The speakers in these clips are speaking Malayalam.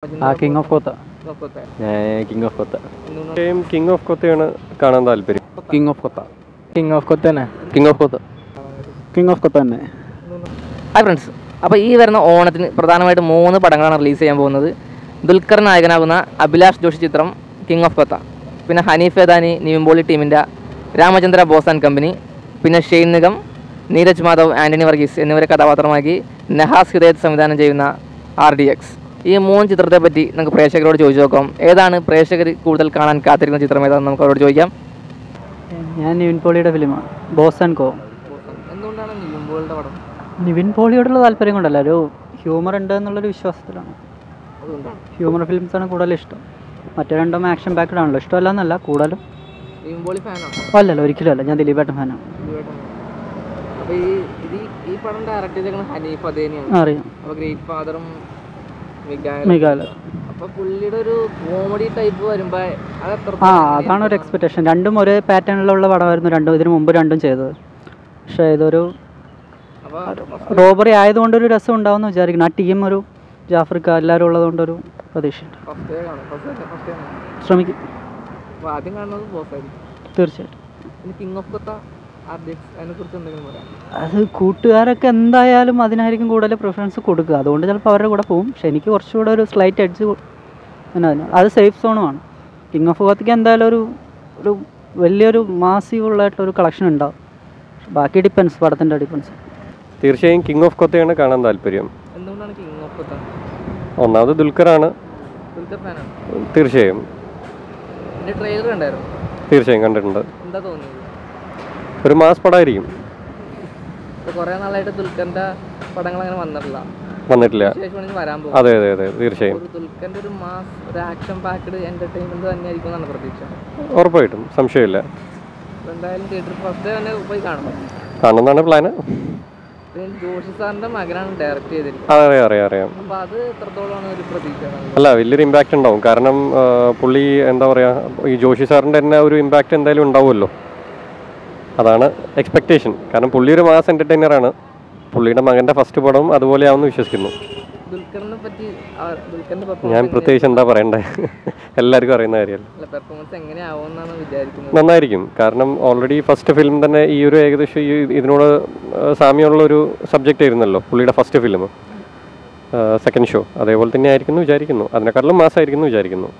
ആ കിങ് ഓഫ് കൊത്ത ഞാൻ King of Kotha King of കൊത്തയാണ് കാണാൻ താല്പര്യം King of Kotha King of Kotha തന്നെ King of Kotha King of Kotha തന്നെ ഹായ് ഫ്രണ്ട്സ് അപ്പോൾ ഈ വരുന്ന ഓണത്തിന് പ്രധാനമായിട്ട് മൂന്ന് പടങ്ങളാണ് റിലീസ് ചെയ്യാൻ പോകുന്നത് ദുൽഖർ നായകനാകുന്ന അഭിലാഷ് ജോഷി ചിത്രം കിങ് ഓഫ് കൊത്ത പിന്നെ ഹനീഫ് ഏദാനി നിവിംബോളി ടീമിൻ്റെ രാമചന്ദ്ര ബോസ് ആൻഡ് കമ്പനി പിന്നെ ഷെയ്ൻ നിഗം നീരജ് മാധവ് ആൻ്റണി വർഗീസ് എന്നിവരെ കഥാപാത്രമാക്കി നഹാസ് ഹിദയത്ത് സംവിധാനം ചെയ്യുന്ന ആർ ഡി എക്സ് ഈ മൂന്ന് ചിത്രത്തെ പറ്റി നമുക്ക് പ്രേക്ഷകരോട് ചോദിച്ചു നോക്കാം ഏതാണ് പ്രേക്ഷകർ കൂടുതൽ കാണാൻ കാത്തിരിക്കുന്ന ചിത്രം ഏതാണെന്ന് നമുക്ക് അവരോട് ചോദിക്കാം ഞാൻ നിവിൻ പോളിയുടെ ഫിലിമാണ് ബോസ് ആൻഡ് കോ എന്തുകൊണ്ടാണ് നിവിംബോളിയുടെ പടം നിവിൻ പോളിയോടുള്ള താല്പര്യം കൊണ്ടല്ല ഒരു ഹ്യൂമർ ഉണ്ട് എന്നുള്ളൊരു വിശ്വാസത്തിലാണ് ഹ്യൂമർ ഫിലിംസ് ആണ് കൂടുതൽ ഇഷ്ടം മറ്റേ രണ്ടും ആക്ഷൻ ബാക്ക്ഡ് ആണല്ലോ ഇഷ്ടമല്ല എന്നല്ല കൂടുതലും നിവിംബോളി ഫാനാണോ അല്ലല്ലോ ഒരിക്കലും അല്ല ഞാൻ ദിലീപേട്ടൻ ഫാനാണ് അപ്പോൾ ഈ ഇത് ഈ- ഈ പടം ഡയറക്റ്റ് ചെയ്തേക്കുന്നത് ഹനീഫ് അദേനിയാണ് അറിയാം അപ്പോൾ ഗ്രേറ്റ് ഫാദറും മിഗായലും മികാല അപ്പോൾ പുള്ളിയുടെ ഒരു കോമഡി ടൈപ്പ് വരുമ്പോൾ അത് എത്ര ആ അതാണ് ഒരു എക്സ്പെക്റ്റേഷൻ രണ്ടും ഒരേ പാറ്റേണിലുള്ള പടമായിരുന്നു രണ്ടും ഇതിന് മുമ്പ് രണ്ടും ചെയ്തത് പക്ഷേ ഇതൊരു അപ്പോൾ റോബറി ആയതുകൊണ്ട് ഒരു രസം ഉണ്ടാവുമെന്ന് വിചാരിക്കുന്നു ആ ടീം ഒരു ജാഫ്രിക്ക എല്ലാവരും ഉള്ളതുകൊണ്ടൊരു പ്രതീക്ഷയുണ്ട് ഫസ്റ്റ് കാണും ഫസ്റ്റ് ഫസ്റ്റ് കാണും ശ്രമിക്കും അപ്പോൾ ആദ്യം കാണുന്നത് ബോസ് ആയിരിക്കും തീർച്ചയായിട്ടും ഇനി കിങ് ഓഫ് കൊത്ത ആർഡിയക്സ് അതിനെ കുറിച്ച് എന്തെങ്കിലും പറയാം അത് കൂട്ടുകാരൊക്കെ എന്തായാലും അതിനായിരിക്കും കൂടുതൽ പ്രിഫറൻസ് കൊടുക്കുക അതുകൊണ്ട് ചിലപ്പോൾ അവരുടെ കൂടെ പോകും പക്ഷെ എനിക്ക് കുറച്ചുകൂടെ ഒരു സ്ലൈറ്റ് എഡ്ജ് എന്നാ അത് സേഫ് സോണുമാണ് കിങ് ഓഫ് ഗോത്തിക്ക് എന്തായാലും ഒരു ഒരു വലിയൊരു മാസീവുള്ളായിട്ടുള്ള ഒരു കളക്ഷൻ ഉണ്ടാവും ബാക്കി ഡിപ്പെൻസ് പടത്തിൻ്റെ ഡിപ്പെൻസ് തീർച്ചയായും കിങ് ഓഫ് കൊത്തയാണ് കാണാൻ താല്പര്യം എന്തുകൊണ്ടാണ് കിങ് ഓഫ് കൊത്ത ഒന്നാമത് ദുൽഖറാണ് ദുൽഖർ ഫാനാണ് തീർച്ചയായും എൻ്റെ ട്രെയിലർ കണ്ടായിരുന്നു തീർച്ചയായും കണ്ടിട്ടുണ്ട് എന്താ തോന്നിയത് ഒരു മാസ് പടമായിരിക്കും ഇപ്പോൾ കുറേ നാളായിട്ട് ദുൽഖറിൻ്റെ പടങ്ങൾ അങ്ങനെ വന്നിട്ടില്ല വന്നിട്ടില്ല ശേഷമാണ് ഇനി വരാൻ പോകുന്നത് അതെ അതെ അതെ തീർച്ചയായും ഒരു ദുൽഖറിൻ്റെ ഒരു മാസ് ഒരു ആക്ഷൻ പാക്ഡ് എൻ്റർടൈൻമെൻറ്റ് തന്നെയായിരിക്കും എന്നാണ് പ്രതീക്ഷ ഉറപ്പായിട്ടും സംശയമില്ല അപ്പോൾ എന്തായാലും തിയേറ്ററിൽ ഫസ്റ്റ് തന്നെ പോയി കാണണം കാണുന്നതാണ് പ്ലാന് പിന്നെ ജോഷി സാറിൻ്റെ മകനാണ് ഡയറക്റ്റ് ചെയ്തിരിക്കുന്നത് അതെ അറിയാം അറിയാം അറിയാം അപ്പോൾ അത് എത്രത്തോളമാണ് ഒരു പ്രതീക്ഷ അല്ല വലിയൊരു ഇമ്പാക്റ്റ് ഉണ്ടാവും കാരണം ആ, പുള്ളി എന്താ പറയുക ഈ ജോഷി സാറിൻ്റെ തന്നെ ഒരു ഇമ്പാക്റ്റ് എന്തായാലും ഉണ്ടാവുമല്ലോ അതാണ് എക്സ്പെക്റ്റേഷൻ കാരണം പുള്ളി ഒരു മാസ് എൻ്റർടൈനറാണ് പുള്ളിയുടെ മകൻ്റെ ഫസ്റ്റ് പടം അതുപോലെ ആവുമെന്ന് വിശ്വസിക്കുന്നു ദുൽഖറിനെ പറ്റി ആ- ദുൽഖറിന്റെ ഞാൻ പെർഫോമൻസ് പ്രത്യേകിച്ച് എന്താ പറയണ്ടേ എല്ലാവർക്കും അറിയുന്ന കാര്യമല്ല അല്ല പെർഫോമൻസ് എങ്ങനെയാവുമെന്നാണ് വിചാരിക്കുന്നത് നന്നായിരിക്കും കാരണം ഓൾറെഡി ഫസ്റ്റ് ഫിലിം തന്നെ ഈ ഒരു ഏകദേശം ഈ ഇതിനോട് ആ, സാമ്യമുള്ള ഒരു സബ്ജക്റ്റ് ആയിരുന്നല്ലോ പുള്ളിയുടെ ഫസ്റ്റ് ഫിലിം സെക്കൻഡ് ഷോ അതേപോലെ തന്നെ ആയിരിക്കുന്നു വിചാരിക്കുന്നു അതിനെക്കാട്ടിലും മാസമായിരിക്കുന്നു വിചാരിക്കുന്നു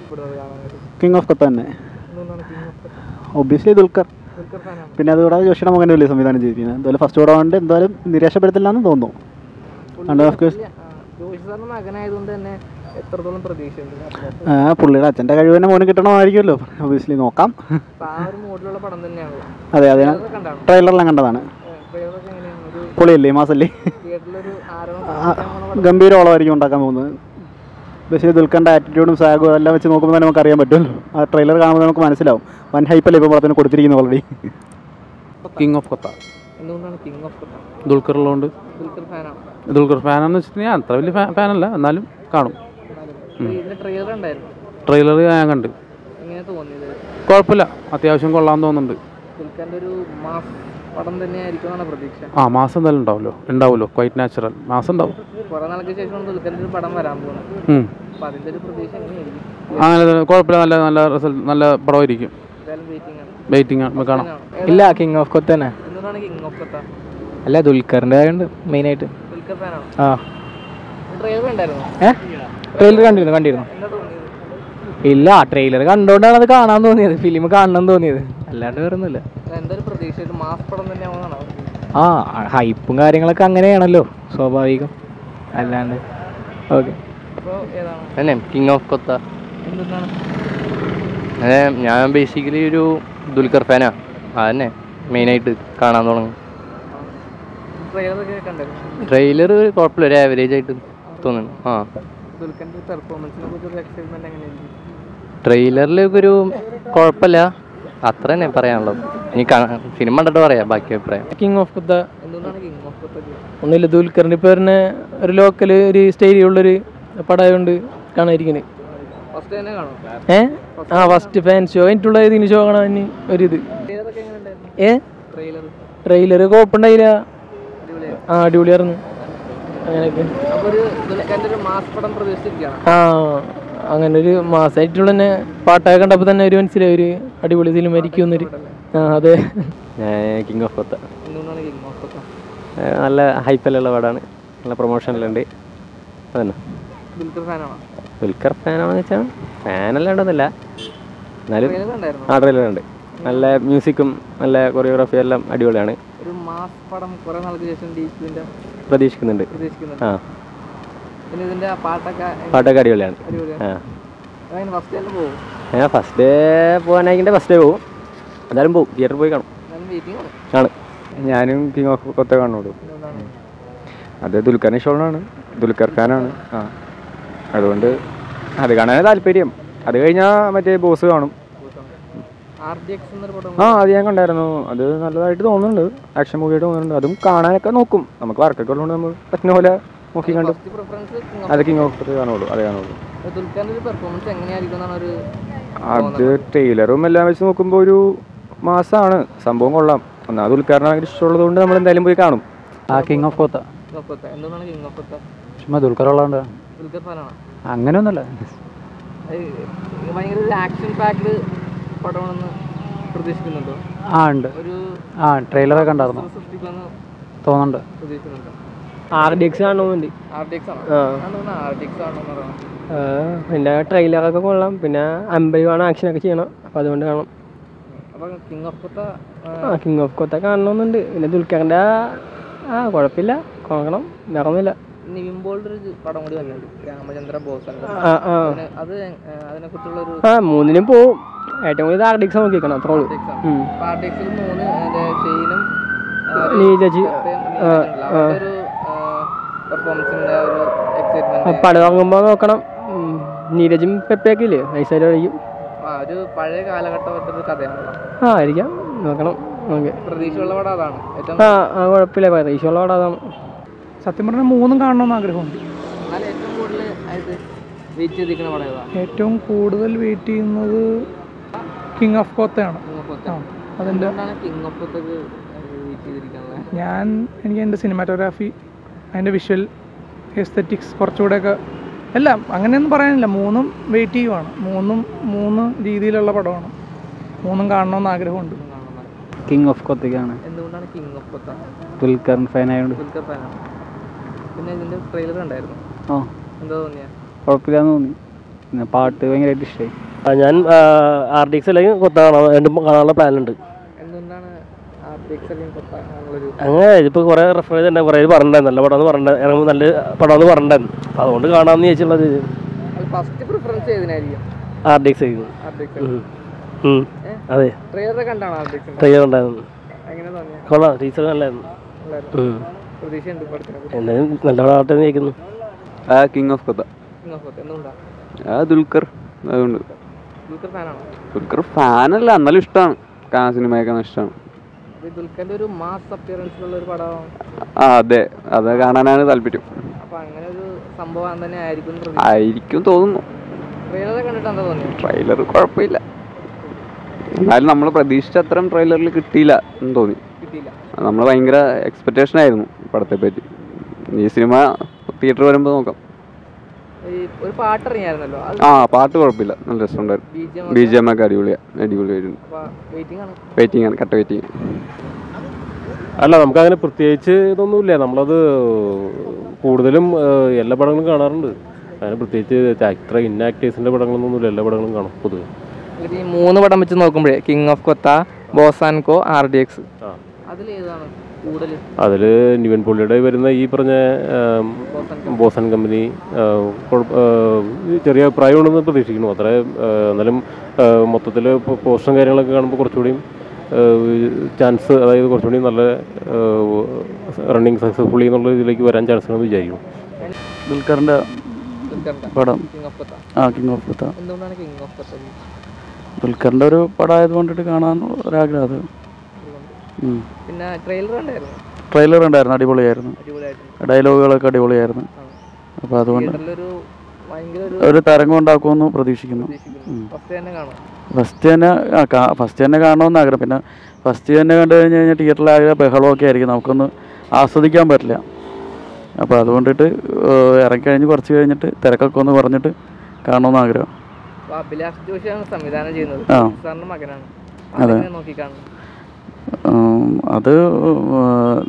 കിങ് ഓഫ് കത്ത തന്നെ എന്തുകൊണ്ടാണ് King of Kotha? Obviously Dulquer Dulquer ഫാനാണ് പിന്നെ അതുകൂടാതെ ജോഷിയുടെ മകൻ്റെ വലിയ സംവിധാനം ചെയ്തിരിക്കുന്നത് എന്തായാലും ഫസ്റ്റ് കൂടെ കൊണ്ട് എന്തായാലും നിരാശപ്പെടുത്തില്ല എന്ന് തോന്നുന്നു And of course- ജോഷി സാറിന്റെ മകനായതുകൊണ്ട് തന്നെ എത്രത്തോളം പ്രതീക്ഷയുണ്ട് ആ, പുള്ളിയുടെ അച്ഛൻ്റെ കഴിവ് തന്നെ മോന് കിട്ടണമായിരിക്കുമല്ലോ ഒബ്വിയസ്ലി നോക്കാം അപ്പൊ ആ ഒരു മോഡിലുള്ള പടം തന്നെയാണ് അതെ അതെ അതൊക്കെ കണ്ടാണ് ട്രെയിലറെല്ലാം കണ്ടതാണ് ട്രെയിലറൊക്കെ എങ്ങനെയാണ് ഒരു പൊളിയല്ലേ മാസല്ലേ തിയേറ്ററിലൊരു ആരവം ആ, ഗംഭീര ഓളമായിരിക്കും ഉണ്ടാക്കാൻ പോകുന്നത് ബഷീർ ദുൽഖറിൻ്റെ ആറ്റിറ്റ്യൂഡും സാഗും എല്ലാം വെച്ച് നോക്കുമ്പോൾ തന്നെ നമുക്ക് അറിയാൻ പറ്റുമല്ലോ ആ ട്രെയിലർ കാണുമ്പോൾ നമുക്ക് മനസ്സിലാവും വൻ ഹൈപ്പല്ലേ ഇപ്പോൾ പടത്തിന് കൊടുത്തിരിക്കുന്നത് ഓൾറെഡി കിങ് ഓഫ് കൊത്ത എന്തുകൊണ്ടാണ് കിങ് ഓഫ് കൊത്ത ദുൽഖർ ഉള്ളതുകൊണ്ട് ദുൽഖർ ഫാനാണ് ദുൽഖർ ഫാനാന്ന് വെച്ചിട്ടുണ്ടെങ്കിൽ അത്ര വലിയ ഫാ- ഫാനല്ല എന്നാലും കാണും ഇതിന്റെ ട്രെയിലർ ഉണ്ടായിരുന്നു ട്രെയിലർ ഞാൻ കണ്ട് എങ്ങനെ തോന്നിയത് കുഴപ്പമില്ല അത്യാവശ്യം കൊള്ളാൻ തോന്നുന്നുണ്ട് ദുൽഖറിന്റെ ഒരു മാസ് പടം തന്നെയായിരിക്കും എന്നാണ് പ്രതീക്ഷ ആ മാസം എന്തായാലും ഉണ്ടാവുമല്ലോ ഉണ്ടാവുമല്ലോ ക്വൈറ്റ് നാച്ചുറൽ മാസം ഉണ്ടാവും കുറെ നാൾക്ക് ശേഷമാണ് ദുൽഖറിന്റെ ഒരു പടം വരാൻ പോകുന്നത് ഉം. അപ്പൊ അതിന്റെ ഒരു പ്രതീക്ഷ എങ്ങനെയായിരിക്കും അങ്ങനെ തന്നെ കുഴപ്പമില്ല നല്ല നല്ല റിസൾട്ട് നല്ല പടമായിരിക്കും എന്തായാലും വെയിറ്റിംഗ് ആണ് വെയിറ്റിംഗ് ആണ് നമുക്ക് കാണാം ഇല്ല കിങ് ഓഫ് കൊത്ത തന്നെ എന്തുകൊണ്ടാണ് കിങ് ഓഫ് കൊത്ത അല്ല ദുൽഖറിൻ്റെ ആയതുകൊണ്ട് മെയിനായിട്ട് ദുൽഖർ ഫാനാണ് ആ ട്രെയിലർ ഉണ്ടായിരുന്നു ഏ ട്രെയിലർ കണ്ടിരുന്നു കണ്ടിരുന്നു എന്താ തോന്നിയത് ഇല്ല ട്രെയിലർ കണ്ടോണ്ടാണ് അത് കാണാൻ തോന്നിയത് ഫിലിം കാണണം തോന്നിയത് അല്ലാണ്ട് വേറെ ഒന്നുമില്ല അല്ല, എന്തൊരു പ്രതീക്ഷ ഒരു മാസ് പടം തന്നെയാവുന്നതാണ് അവർക്ക് ആ ഹൈപ്പും കാര്യങ്ങളൊക്കെ അങ്ങനെയാണല്ലോ സ്വാഭാവികം അല്ലാണ്ട് ഓക്കെ അപ്പോൾ ഏതാണ് തന്നെ കിങ് ഓഫ് കൊത്ത എന്തുകൊണ്ടാണ് അതെ ഞാൻ ബേസിക്കലി ഒരു ദുൽഖർ ഫാനാ അതന്നെ മെയിനായിട്ട് കാണാൻ തുടങ്ങി ട്രെയിലറൊക്കെ കണ്ടായിരുന്നു ട്രെയിലർ കുഴപ്പമില്ല ഒരു ആവറേജ് ആയിട്ട് തോന്നുന്നു ആ ദുൽഖറിന്റെ പെർഫോമൻസിനെ കുറിച്ച് ഒരു എക്സൈറ്റ്മെന്റ് എങ്ങനെയായിരിക്കും ട്രെയിലറിൽ ഒരു കുഴപ്പമില്ല അത്ര തന്നെ പറയാനുള്ളത് ഇനി സിനിമ കണ്ടിട്ട് പറയാം ബാക്കി അഭിപ്രായം കിങ് ഓഫ് കുത്ത എന്തുകൊണ്ടാണ് കിങ് ഓഫ് കൊത്ത ഒന്നുമില്ല ദുൽഖറിൻ്റെ ഇപ്പോൾ തന്നെ ഒരു ലോക്കൽ ഒരു സ്റ്റൈലുള്ളൊരു പടമായതുകൊണ്ട് കാണാതിരിക്കുന്നത് ഫസ്റ്റ് തന്നെ കാണും ഏ ആ ഫസ്റ്റ് ഫാൻ ഷോ കഴിഞ്ഞിട്ടുള്ള ഇതിന് ഷോ കാണാൻ ഒരിത് ട്രെയിലറൊക്കെ എങ്ങനെ ഉണ്ടായിരുന്നു ഏ ട്രെയിലർ ട്രെയിലർ കുഴപ്പമുണ്ടായില്ല അടിപൊളിയായിരുന്നു ആ അടിപൊളിയായിരുന്നു അങ്ങനെയൊക്കെ അപ്പോൾ ഒരു ദുൽഖറിന്റെ ഒരു മാസ് പടം പ്രതീക്ഷിച്ചിരിക്കുകയാണ് ആ അങ്ങനെ ഒരു മാസമായിട്ടുള്ള തന്നെ പാട്ടൊക്കെ കണ്ടപ്പോൾ തന്നെ ഒരു മനസ്സിലായി ഒരു അടിപൊളി സിനിമ ആയിരിക്കും എന്നൊരു ആ അതെ കിങ് ഓഫ് കൊത്ത എന്തുകൊണ്ടാണ് കിങ് ഓഫ് കൊത്ത നല്ല ഹൈപ്പിലുള്ള പടമാണ് നല്ല പ്രൊമോഷനിലുണ്ട് അതന്നെ ദുൽഖർ ഫാനാണോ ദുൽഖർ ഫാനാണെന്ന് വെച്ചാൽ ഫാനല്ലാണ്ടൊന്നുമില്ല എന്നാലും ട്രെയിലർ കണ്ടായിരുന്നു ആ ട്രെയിലറുണ്ട് നല്ല മ്യൂസിക്കും നല്ല കൊറിയോഗ്രാഫി എല്ലാം അടിപൊളിയാണ് ഒരു മാസ് പടം കുറെ നാൾക്ക് ശേഷം ഡീപ്പിന്റെ പ്രതീക്ഷിക്കുന്നുണ്ട് പ്രതീക്ഷിക്കുന്നുണ്ട് ആ പിന്നെ ഇതിന്റെ ആ പാട്ടൊക്കെ എങ്ങനെ- പാട്ടൊക്കെ അടിപൊളിയാണ് അടിപൊളിയാണ് ആ അതങ്ങനെ ഫസ്റ്റ് തന്നെ പോകും ഞാൻ ഫസ്റ്റ് ഡേ പോകാനായിക്കിൻ്റെ ഫസ്റ്റ് ഡേ പോകും എന്തായാലും പോകും തിയേറ്ററിൽ പോയി കാണും ഞാൻ വെയിറ്റിംഗ് ആണ് ആണ് ഞാനും കിങ് ഓഫ് കൊത്ത കാണുള്ളൂ എന്തുകൊണ്ടാണ് അത് ദുൽഖർ ഇഷ്ടമാണ് ദുൽഖർ ഫാനാണ് ആ അതുകൊണ്ട് അത് കാണാൻ താല്പര്യം അത് കഴിഞ്ഞാൽ മറ്റേ ബോസ് കാണും ആർ ഡി എക്സ് എന്നൊരു പടം ആ അത് ഞാൻ കണ്ടായിരുന്നു അത് നല്ലതായിട്ട് തോന്നുന്നുണ്ട് ആക്ഷൻ മൂവിയായിട്ട് തോന്നുന്നുണ്ട് അതും കാണാനൊക്കെ നോക്കും നമുക്ക് വർക്കൊക്കെ ഉള്ളതുകൊണ്ട് നമ്മൾ പറ്റുന്ന പോലെ നോക്കി കണ്ടു ഫസ്റ്റ് പ്രിഫറൻസ് അത് കിങ് ഓഫ് കൊത്ത കാണുള്ളൂ അത് കാണുള്ളൂ ദുൽഖറിന്റെ ഒരു പെർഫോമൻസ് എങ്ങനെയായിരിക്കും എന്നാണ് ഒരു അത് ട്രെയിലറും എല്ലാം വെച്ച് നോക്കുമ്പോൾ ഒരു മാസമാണ് സംഭവം കൊള്ളാം ഒന്നാമത് ദുൽഖറിനെ ഭയങ്കര ഇഷ്ടമുള്ളത് കൊണ്ട് നമ്മൾ എന്തായാലും പോയി കാണും ആ King of Kotha King of Kotha എന്തുകൊണ്ടാണ് കിങ് ഓഫ് കൊത്ത ചുമ്മാ ദുൽഖർ ഉള്ളതുകൊണ്ട് ദുൽഖർ ഫാനാണ് അങ്ങനെയൊന്നുമല്ല ഭയങ്കര ഒരു ആക്ഷൻ പാക്ഡ് പടമാണെന്ന് പ്രതീക്ഷിക്കുന്നുണ്ടോ ആ ഉണ്ട് ഒരു ആ ട്രെയിലറൊക്കെ കണ്ടായിരുന്നു സൃഷ്ടിക്കുമെന്ന് തോന്നുന്നുണ്ട് പ്രതീക്ഷിക്കുന്നുണ്ടോ ആർ ഡി എക്സ് കാണണമെന്നുണ്ട് ആർ ഡി എക്സ് ആണോ എന്തുകൊണ്ടാണ് ആർ ഡി എക്സ് ആണോ എന്ന് പറയുന്നത് പിന്നെ ട്രെയിലറൊക്കെ കൊള്ളാം പിന്നെ അമ്പരുവാണ് ആക്ഷനൊക്കെ ചെയ്യണം അപ്പോൾ അതുകൊണ്ട് കാണാം അപ്പൊ കിങ് ഓഫ് കൊത്ത ആ കിങ് ഓഫ് കൊത്ത കാണണമെന്നുണ്ട് പിന്നെ ദുൽഖറിൻ്റെ ആ കുഴപ്പമില്ല നോക്കണം വേറെ ഒന്നുമില്ല നിവിംബോളുടെ ഒരു പടം കൂടി വന്നിട്ടുണ്ട് രാമചന്ദ്ര ബോസ് ആ ആ അത് അതിനെ കുറിച്ചുള്ള ഒരു ആ മൂന്നിനും പോവും ഏറ്റവും കൂടുതൽ ആർ ഡി എക്സ് നോക്കിക്കണം അത്രേ ഉള്ളൂ ഉം. ആർ ഡി എക്സിൽ മൂന്ന് അതിന്റെ ഷെയ്നും നീരജ് ആ, ആ. ഒരു പെർഫോമൻസിന്റെ ഒരു ആ, എക്സൈറ്റ്മെന്റ് പടം ഇറങ്ങുമ്പോൾ നോക്കണം ഉം. നീരജും പെപ്പയൊക്കെ ഇല്ലേ നൈസായിട്ട് കളിക്കും ആ ഒരു പഴയ കാലഘട്ടത്തെ ഒരു കഥയാണല്ലോ ആ ആയിരിക്കാം നോക്കണം ഓക്കെ പ്രതീക്ഷയുള്ള പടം അതാണ് ഏറ്റവും ആ ആ കുഴപ്പമില്ല പരീക്ഷയുള്ള പടം അതാണ് സത്യം പറഞ്ഞാൽ മൂന്നും കാണണമെന്ന് ആഗ്രഹമുണ്ട് എന്നാൽ ഏറ്റവും കൂടുതൽ ആയിട്ട് വെയിറ്റ് ചെയ്തിരിക്കുന്ന പടം ഏതാ ഏറ്റവും കൂടുതൽ വെയിറ്റ് ചെയ്യുന്നത് കിങ് ഓഫ് കോത്തയാണ് കിങ് ഓഫ് ആ അതിൻ്റെ എന്താണ് കിങ് ഓഫ് കൊത്തൊക്കെ വെയിറ്റ് ചെയ്തിരിക്കുന്നത് ഞാൻ എനിക്ക് എൻ്റെ സിനിമാറ്റോഗ്രാഫി അതിൻ്റെ വിഷ്വൽ എസ്തെറ്റിക്സ് കുറച്ചുകൂടെയൊക്കെ എല്ലാം അങ്ങനെയൊന്നും പറയാനില്ല മൂന്നും വെയിറ്റ് ചെയ്യുവാണ് മൂന്നും മൂന്ന് രീതിയിലുള്ള പടമാണ് മൂന്നും കാണണമെന്ന് ആഗ്രഹമുണ്ട് കിങ് ഓഫ് കൊത്തയ്ക്കാണ് എന്തുകൊണ്ടാണ് King of Kotha Dulquer fan ആയതുകൊണ്ട് ദുൽഖർ ഫാനാണ് പിന്നെ ഇതിന്റെ ട്രെയിലർ ഉണ്ടായിരുന്നു ആ എന്താ തോന്നിയ കുഴപ്പമില്ലാന്ന് തോന്നി പിന്നെ പാട്ട് ഭയങ്കരമായിട്ട് ഇഷ്ടമായി ഞാൻ ആർ ഡി എക്സ് അല്ലെങ്കിൽ കൊത്ത കാണാൻ രണ്ടും കാണാനുള്ള പ്ലാൻ ഉണ്ട് എന്തുകൊണ്ടാണ് ആർ ഡി എക്സ് അല്ലെങ്കിൽ കൊത്ത എന്നുള്ളൊരു അങ്ങനെ ഇതിപ്പോൾ കുറേ റെഫർ ചെയ്തിട്ടുണ്ട് കുറേ പേര് പറഞ്ഞിട്ടുണ്ടായിരുന്നു നല്ല പടമെന്ന് പറഞ്ഞിട്ട് ഇറങ്ങുമ്പോൾ നല്ല പടമെന്ന് പറഞ്ഞിട്ടുണ്ടായിരുന്നു അപ്പോൾ അതുകൊണ്ട് കാണാമെന്ന് ചോദിച്ചുള്ളത് ഫസ്റ്റ് പ്രിഫറൻസ് ഏതിനായിരിക്കും ആർ ഡി എക്സ് ആയിരുന്നു ആർ ഡി എക്സ് ഉം. ഉം. അതെ ട്രെയിലർ കണ്ടാണ് ആർ ഡി എക്സ് ട്രെയിലർ ഉണ്ടായിരുന്നു എങ്ങനെ തോന്നിയ കൊള്ളാം ടീച്ചർ നല്ലായിരുന്നു ഉം. പ്രതീക്ഷയുണ്ട് പടത്തിനെ എന്തായാലും നല്ല പടമാവട്ടെ എന്ന് ചോദിക്കുന്നു ആ King of Kotha King of Kotha എന്തുകൊണ്ടാ ആ ദുൽഖർ അതുകൊണ്ട് ദുൽഖർ ഫാനാണോ ദുൽഖർ ഫാനല്ല എന്നാലും ഇഷ്ടമാണ് കാണാൻ സിനിമയൊക്കെ ഇഷ്ടമാണ് അപ്പൊ ഈ ദുൽഖറിന്റെ ഒരു മാസ് അപ്പിയറൻസിലുള്ള ഒരു പടം ആ അതെ അത് കാണാനാണ് താല്പര്യം അപ്പൊ അങ്ങനെ ഒരു സംഭവം തന്നെ ആയിരിക്കും എന്ന് പ്രതീക്ഷ ആയിരിക്കും തോന്നുന്നു ട്രെയിലർ കണ്ടിട്ട് എന്താ തോന്നിയത് ട്രെയിലർ കുഴപ്പമില്ല എന്നാലും നമ്മൾ പ്രതീക്ഷിച്ച അത്രയും ട്രെയിലറിൽ കിട്ടിയില്ല എന്ന് തോന്നി കിട്ടിയില്ല നമ്മൾ ഭയങ്കര എക്സ്പെക്റ്റേഷൻ ആയിരുന്നു പടത്തെ പറ്റി ഈ സിനിമ തിയേറ്റർ വരുമ്പോൾ നോക്കാം ഈ ഒരു പാട്ട് ഇറങ്ങിയായിരുന്നല്ലോ അത് ആ പാട്ട് കുഴപ്പമില്ല നല്ല രസമുണ്ടായിരുന്നു B G M B G M ഒക്കെ അടിപൊളിയാണ് അടിപൊളിയായിട്ടുണ്ട് വെയിറ്റിംഗ് ആണ് വെയിറ്റിംഗ് ആണ് കട്ട വെയിറ്റിംഗ് അല്ല നമുക്കങ്ങനെ പ്രത്യേകിച്ച് ഇതൊന്നുമില്ല നമ്മളത് കൂടുതലും ഏഹ്, എല്ലാ പടങ്ങളും കാണാറുണ്ട് അങ്ങനെ പ്രത്യേകിച്ച് ഇത്ര ഇന്ന ആക്ടേഴ്സിൻ്റെ പടങ്ങളൊന്നുമില്ല എല്ലാ പടങ്ങളും കാണും പൊതുവെ ഇതിൽ ഈ മൂന്ന് പടം വെച്ച് നോക്കുമ്പോഴേ King of Kotha Boss and co R D X ആ. അതിലേതാണ് കൂടുതൽ അതിൽ നിവൻ പോളിയുടെ വരുന്ന ഈ പറഞ്ഞ ഏം, ബോസൻ കമ്പനി ഏഹ്, കുഴപ്പ- ഏഹ്, ഈ ചെറിയ അഭിപ്രായമുണ്ടെന്ന് പ്രതീക്ഷിക്കുന്നു അത്ര ഏഹ്, എന്നാലും മൊത്തത്തിൽ പോസ്റ്റും കാര്യങ്ങളൊക്കെ കാണുമ്പോൾ കുറച്ചുകൂടിയും ചാൻസ് അതായത് കുറച്ചുകൂടി നല്ല റണ്ണിങ് സക്സസ്ഫുള്ളി എന്നുള്ള ഇതിലേക്ക് വരാൻ ചാൻസ് ഉണ്ടെന്ന് വിചാരിക്കുന്നു ദുൽഖറിൻ്റെ ദുൽഖറിന്റെ പടം കിങ് ഓഫ് കൊത്ത ആ കിങ് ഓഫ് കൊത്ത എന്തുകൊണ്ടാണ് കിങ് ഓഫ് കൊത്ത ദുൽഖറിൻ്റെ ഒരു പടമായത് കൊണ്ടിട്ട് കാണാൻ ഒരാഗ്രഹം അത് പിന്നെ ട്രെയിലർ ഉണ്ടായിരുന്നു ട്രെയിലർ ഉണ്ടായിരുന്നു അടിപൊളിയായിരുന്നു അടിപൊളിയായിട്ട് ഡയലോഗുകളൊക്കെ അടിപൊളിയായിരുന്നു അപ്പോൾ അതുകൊണ്ട് തിയേറ്ററിലൊരു ഭയങ്കര ഒരു ഒരു തരംഗം ഉണ്ടാക്കുമെന്ന് പ്രതീക്ഷിക്കുന്നു ഉം. ഫസ്റ്റ് തന്നെ കാണും ഫസ്റ്റ് തന്നെ ആ ഫസ്റ്റ് തന്നെ കാണണമെന്ന് ആഗ്രഹം പിന്നെ ഫസ്റ്റ് തന്നെ കണ്ടു കഴിഞ്ഞ് കഴിഞ്ഞാൽ തിയേറ്ററിൽ ആകെ ബഹളമൊക്കെ ആയിരിക്കും നമുക്കൊന്ന് ആസ്വദിക്കാൻ പറ്റില്ല അപ്പോൾ അതുകൊണ്ടിട്ട് ഇറങ്ങിക്കഴിഞ്ഞ് കുറച്ച് കഴിഞ്ഞിട്ട് തിരക്കൊക്കെ ഒന്ന് കുറഞ്ഞിട്ട് കാണണമെന്ന് ആഗ്രഹം അപ്പോൾ അഭിലാഷ് ജോഷിയാണ് സംവിധാനം ചെയ്യുന്നത് ആ. സാറിന്റെ മകനാണ് അതെ. അതെങ്ങനെ നോക്കിക്കാണുന്നു ഉം, അത് ഉം,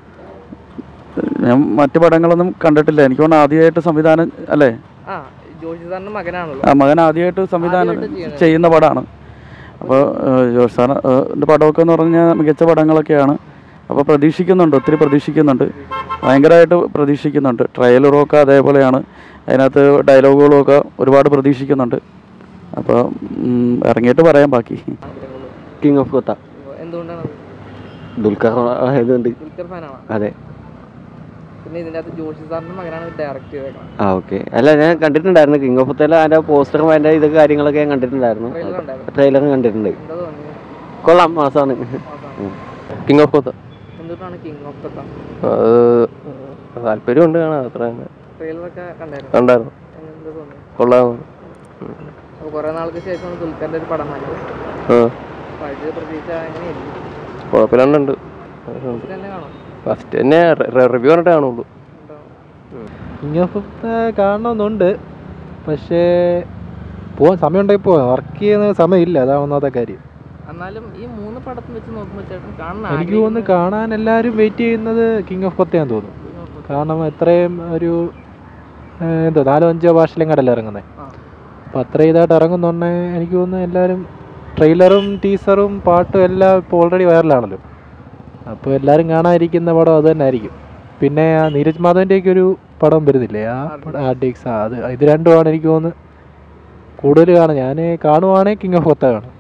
ഞാൻ മറ്റു പടങ്ങളൊന്നും കണ്ടിട്ടില്ല എനിക്ക് തോന്നുന്നു ആദ്യമായിട്ട് സംവിധാനം അല്ലേ ആ ജോഷി സാറിന്റെ മകനാണല്ലോ ആ മകൻ ആദ്യമായിട്ട് സംവിധാനം ആദ്യമായിട്ട് ചെയ്യണത്. ചെയ്യുന്ന പടമാണ് അപ്പോൾ ജോഷ് സാറിൻ്റെ പടമൊക്കെ എന്ന് പറഞ്ഞാൽ മികച്ച പടങ്ങളൊക്കെയാണ് അപ്പോൾ പ്രതീക്ഷിക്കുന്നുണ്ട് ഒത്തിരി പ്രതീക്ഷിക്കുന്നുണ്ട് ഭയങ്കരമായിട്ട് പ്രതീക്ഷിക്കുന്നുണ്ട് ട്രയലറും ഒക്കെ അതേപോലെയാണ് അതിനകത്ത് ഡയലോഗുകളും ഒക്കെ ഒരുപാട് പ്രതീക്ഷിക്കുന്നുണ്ട് അപ്പോൾ ഉം, ഇറങ്ങിയിട്ട് പറയാം ബാക്കി കിങ് ഓഫ് കൊത്ത എന്തുകൊണ്ടാണ് ദുൽഖർ ആയതുകൊണ്ട് ദുൽഖർ ഫാനാണോ അതെ പിന്നെ ഇതിന്റെ അകത്ത് ജോഷി സാറിന്റെ മകനാണ് ഡയറക്റ്റ് ചെയ്തേക്കുന്നത് ആ ഓക്കെ അല്ല ഞാൻ കണ്ടിട്ടുണ്ടായിരുന്നു കിങ് ഓഫ് കൊത്തയിൽ അതിൻ്റെ പോസ്റ്ററും അതിൻ്റെ ഇതൊക്കെ കാര്യങ്ങളൊക്കെ ഞാൻ കണ്ടിട്ടുണ്ടായിരുന്നു Trailer കണ്ടായിരുന്നോ? ട്രെയിലർ കണ്ടിട്ടുണ്ട് എന്താ തോന്നി കൊള്ളാം മാസമാണ് കിങ് ഓഫ് കൊത്ത എന്തുകൊണ്ടാണ് കിങ് ഓഫ് കത്ത അത് താല്പര്യമുണ്ട് കാണാൻ അത്ര തന്നെ ട്രെയിലറൊക്കെ കണ്ടായിരുന്നു കണ്ടായിരുന്നു എന്താ തോന്നി കൊള്ളാമെന്ന് അപ്പോൾ കുറേ നാൾക്ക് ശേഷമാണ് ദുൽഖറിന്റെ ഒരു പടം വന്നത് ആ അപ്പോൾ അതിന്റെ പ്രതീക്ഷ എങ്ങനെയായിരിക്കും കുഴപ്പമില്ലാണ്ടുണ്ട് ഫസ്റ്റ് തന്നെ കാണാം ഫസ്റ്റ് തന്നെ റിവ്യൂ പറഞ്ഞിട്ട് കാണുള്ളൂ കിങ് ഓഫ് കാണണമെന്നുണ്ട് പക്ഷേ പോവാൻ സമയമുണ്ടെങ്കിൽ പോവാം വർക്ക് ചെയ്യുന്ന സമയമില്ല അതാണ് ഒന്നാമത്തെ കാര്യം എന്നാലും ഈ മൂന്ന് പടത്തും വെച്ച് നോക്കുമ്പോൾ ചേട്ടൻ കാണാൻ എനിക്ക് തോന്നുന്നു കാണാൻ എല്ലാവരും വെയിറ്റ് ചെയ്യുന്നത് കിങ് ഓഫ് കൊത്തയാന്ന് തോന്നുന്നു കാരണം എത്രയും ഒരു ഏഹ്, എന്തോ നാലോ അഞ്ചോ ഭാഷയിലെങ്ങാണ്ടല്ല ഇറങ്ങുന്നത് അപ്പോൾ അത്ര ഇതായിട്ട് ഇറങ്ങുന്നുണ്ടെ എനിക്ക് തോന്നുന്നു എല്ലാവരും ട്രെയിലറും ടീസറും പാട്ടും എല്ലാം ഇപ്പോൾ ഓൾറെഡി വൈറലാണല്ലോ അപ്പോൾ എല്ലാവരും കാണാതിരിക്കുന്ന പടം അത് തന്നെ ആയിരിക്കും പിന്നെ ആ നീരജ് മാധവൻ്റെയൊക്കെ ഒരു പടം വരുന്നില്ലേ ആ പടം ആർഡിക്സ് ആ അത് ഇത് രണ്ടുമാണ് എനിക്ക് തോന്നുന്നു കൂടുതൽ കാണാൻ ഞാൻ കാണുവാണെങ്കിൽ കിങ് ഓഫ് കൊത്ത കാണും